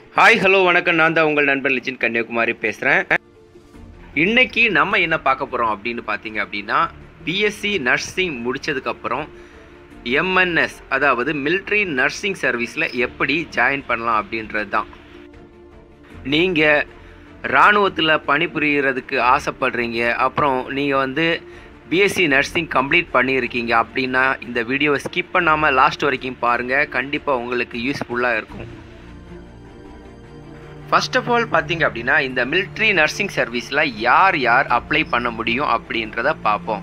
hi hello வணக்கம் நான் தான் உங்கள் நண்பன் லிச்சின் கன்னியாகுமரி பேசுகிறேன் இன்னைக்கு நம்ம என்ன பார்க்க போகிறோம் அப்படின்னு பார்த்தீங்க அப்படின்னா பிஎஸ்சி நர்சிங் முடித்ததுக்கப்புறம் எம்என்எஸ் அதாவது மிலிட்ரி நர்சிங் சர்வீஸில் எப்படி ஜாயின் பண்ணலாம் அப்படின்றது தான் நீங்கள் இராணுவத்தில் பணிபுரியறதுக்கு ஆசைப்படுறீங்க அப்புறம் நீங்கள் வந்து பிஎஸ்சி நர்சிங் கம்ப்ளீட் பண்ணியிருக்கீங்க அப்படின்னா இந்த வீடியோவை ஸ்கிப் பண்ணாமல் லாஸ்ட் வரைக்கும் பாருங்கள் கண்டிப்பாக உங்களுக்கு யூஸ்ஃபுல்லாக இருக்கும் ஃபர்ஸ்ட் ஆஃப் ஆல் பார்த்தீங்க அப்படின்னா இந்த மிலிட்ரி நர்சிங் சர்வீஸில் யார் யார் அப்ளை பண்ண முடியும் அப்படின்றத பார்ப்போம்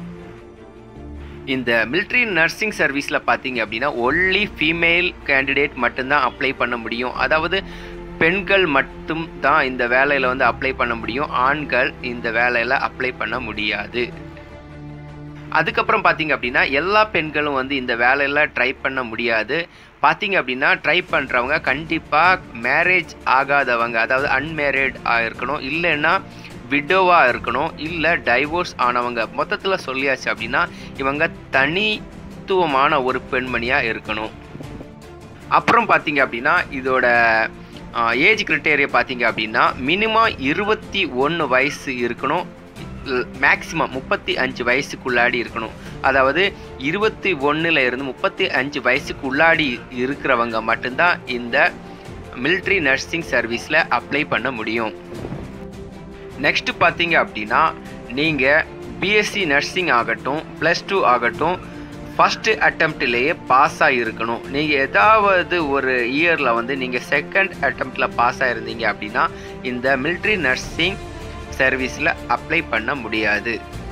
இந்த மிலிட்ரி நர்சிங் சர்வீஸில் பார்த்தீங்க அப்படின்னா ஒன்லி ஃபீமேல் கேண்டிடேட் மட்டும்தான் அப்ளை பண்ண முடியும் அதாவது பெண்கள் மட்டும் தான் இந்த வேலையில் வந்து அப்ளை பண்ண முடியும் ஆண்கள் இந்த வேலையில் அப்ளை பண்ண முடியாது அதுக்கப்புறம் பார்த்தீங்க அப்படின்னா எல்லா பெண்களும் வந்து இந்த வேலையில் ட்ரை பண்ண முடியாது பார்த்தீங்க அப்படின்னா ட்ரை பண்ணுறவங்க கண்டிப்பாக மேரேஜ் ஆகாதவங்க அதாவது அன்மேரிட் இருக்கணும் இல்லைன்னா விடோவாக இருக்கணும் இல்லை டைவோர்ஸ் ஆனவங்க மொத்தத்தில் சொல்லியாச்சு அப்படின்னா இவங்க தனித்துவமான ஒரு பெண்மணியாக இருக்கணும் அப்புறம் பார்த்தீங்க அப்படின்னா இதோட ஏஜ் கிரிட்டேரியா பார்த்தீங்க அப்படின்னா மினிமம் இருபத்தி ஒன்று வயசு இருக்கணும் மேக்சிமம் முப்பத்தி அஞ்சு வயசுக்குள்ளாடி இருக்கணும் அதாவது இருபத்தி ஒன்றில் இருந்து முப்பத்தி அஞ்சு வயசுக்குள்ளாடி இருக்கிறவங்க மட்டும்தான் இந்த மிலிட்ரி நர்சிங் சர்வீஸில் அப்ளை பண்ண முடியும் நெக்ஸ்ட் பார்த்தீங்க அப்படின்னா நீங்கள் பிஎஸ்சி நர்சிங் ஆகட்டும் ப்ளஸ் டூ ஆகட்டும் ஃபஸ்ட்டு அட்டம்ப்ட்லேயே பாஸ் ஆகிருக்கணும் நீங்கள் ஏதாவது ஒரு இயரில் வந்து நீங்கள் செகண்ட் அட்டம்ப்டில் பாஸ் ஆகிருந்தீங்க அப்படின்னா இந்த மிலிட்ரி நர்சிங் சர்வீஸில் அப்ளை பண்ண முடியாது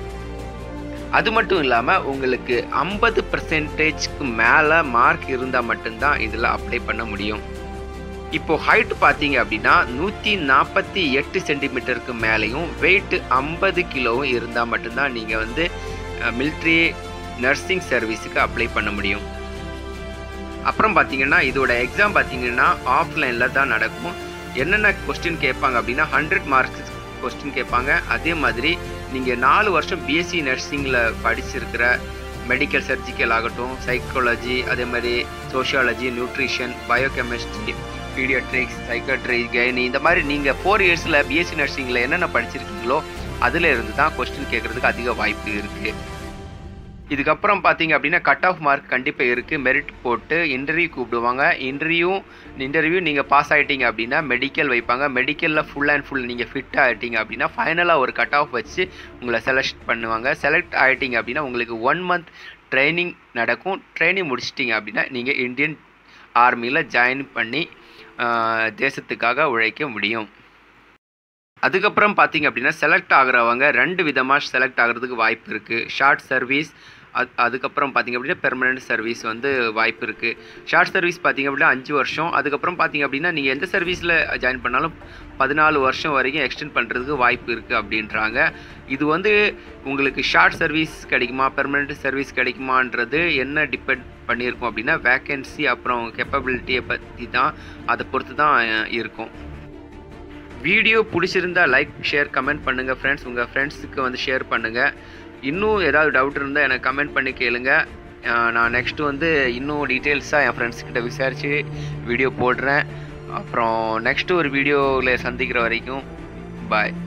அது மட்டும் இல்லாமல் உங்களுக்கு ஐம்பது பர்சன்டேஜ்க்கு மேலே மார்க் இருந்தால் மட்டும்தான் இதில் அப்ளை பண்ண முடியும் இப்போ ஹைட் பார்த்தீங்க அப்படின்னா நூற்றி நாற்பத்தி எட்டு சென்டிமீட்டருக்கு மேலேயும் வெயிட் ஐம்பது கிலோவும் இருந்தால் மட்டும்தான் நீங்கள் வந்து மிலிட்ரி நர்சிங் சர்வீஸுக்கு அப்ளை பண்ண முடியும் அப்புறம் பார்த்தீங்கன்னா இதோட எக்ஸாம் பார்த்தீங்கன்னா ஆஃப்லைனில் தான் நடக்கும் என்னென்ன கொஸ்டின் கேட்பாங்க அப்படின்னா ஹண்ட்ரட் மார்க்ஸ் கொஸ்டின் கேட்பாங்க அதே மாதிரி நீங்கள் நாலு வருஷம் பிஎஸ்சி நர்சிங்கில் படிச்சிருக்கிற மெடிக்கல் சர்ஜிக்கல் ஆகட்டும் சைக்காலஜி அதே மாதிரி sociology nutrition biochemistry paediatrics psychiatry gynae இந்த மாதிரி நீங்கள் ஃபோர் இயர்ஸில் பிஎஸ்சி நர்சிங்கில் என்னென்ன படிச்சிருக்கீங்களோ அதில் இருந்து தான் கொஸ்டின் கேட்குறதுக்கு அதிக வாய்ப்பு இருக்குது இதுக்கப்புறம் பார்த்தீங்க அப்படின்னா கட் ஆஃப் மார்க் கண்டிப்பாக இருக்குது மெரிட் போட்டு இன்டர்வியூ கூப்பிடுவாங்க இன்டர்வியூ இன்டர்வியூ நீங்கள் பாஸ் ஆகிட்டீங்க அப்படின்னா மெடிக்கல் வைப்பாங்க மெடிக்கலில் ஃபுல் அண்ட் ஃபுல் நீங்கள் ஃபிட் ஆகிட்டீங்க அப்படின்னா ஃபைனலாக ஒரு கட் ஆஃப் வச்சு உங்களை செலக்ட் பண்ணுவாங்க செலக்ட் ஆகிட்டீங்க அப்படின்னா உங்களுக்கு ஒன் மந்த் ட்ரைனிங் நடக்கும் ட்ரைனிங் முடிச்சிட்டிங்க அப்படின்னா நீங்கள் இந்தியன் ஆர்மியில் ஜாயின் பண்ணி தேசத்துக்காக உழைக்க முடியும் அதுக்கப்புறம் பார்த்தீங்க அப்படின்னா செலக்ட் ஆகிறவங்க ரெண்டு விதமாக செலக்ட் ஆகிறதுக்கு வாய்ப்பு இருக்குது ஷார்ட் சர்வீஸ் அது அதுக்கப்புறம் பார்த்திங்க அப்படின்னா பெர்மனெண்ட் சர்வீஸ் வந்து வாய்ப்பு இருக்குது ஷார்ட் சர்வீஸ் பார்த்திங்க அப்படின்னா அஞ்சு வருஷம் அதுக்கப்புறம் பார்த்திங்க அப்படின்னா நீங்கள் எந்த சர்வீஸில் ஜாயின் பண்ணாலும் பதினாலு வருஷம் வரைக்கும் எக்ஸ்டெண்ட் பண்ணுறதுக்கு வாய்ப்பு இருக்குது அப்படின்றாங்க இது வந்து உங்களுக்கு ஷார்ட் சர்வீஸ் கிடைக்குமா பெர்மனெண்ட் சர்வீஸ் கிடைக்குமான்றது என்ன டிபெண்ட் பண்ணியிருக்கோம் அப்படின்னா வேக்கன்சி அப்புறம் கெப்பபிலிட்டியை பற்றி தான் அதை பொறுத்து தான் இருக்கும் வீடியோ பிடிச்சிருந்தா லைக் ஷேர் கமெண்ட் பண்ணுங்கள் ஃப்ரெண்ட்ஸ் உங்கள் ஃப்ரெண்ட்ஸுக்கு வந்து ஷேர் பண்ணுங்கள் இன்னும் ஏதாவது டவுட் இருந்தால் எனக்கு கமெண்ட் பண்ணி கேளுங்க நான் நெக்ஸ்ட்டு வந்து இன்னும் டீட்டெயில்ஸாக என் ஃப்ரெண்ட்ஸ்கிட்ட விசாரித்து வீடியோ போடுறேன் அப்புறம் நெக்ஸ்ட்டு ஒரு வீடியோவில் சந்திக்கிற வரைக்கும் பாய்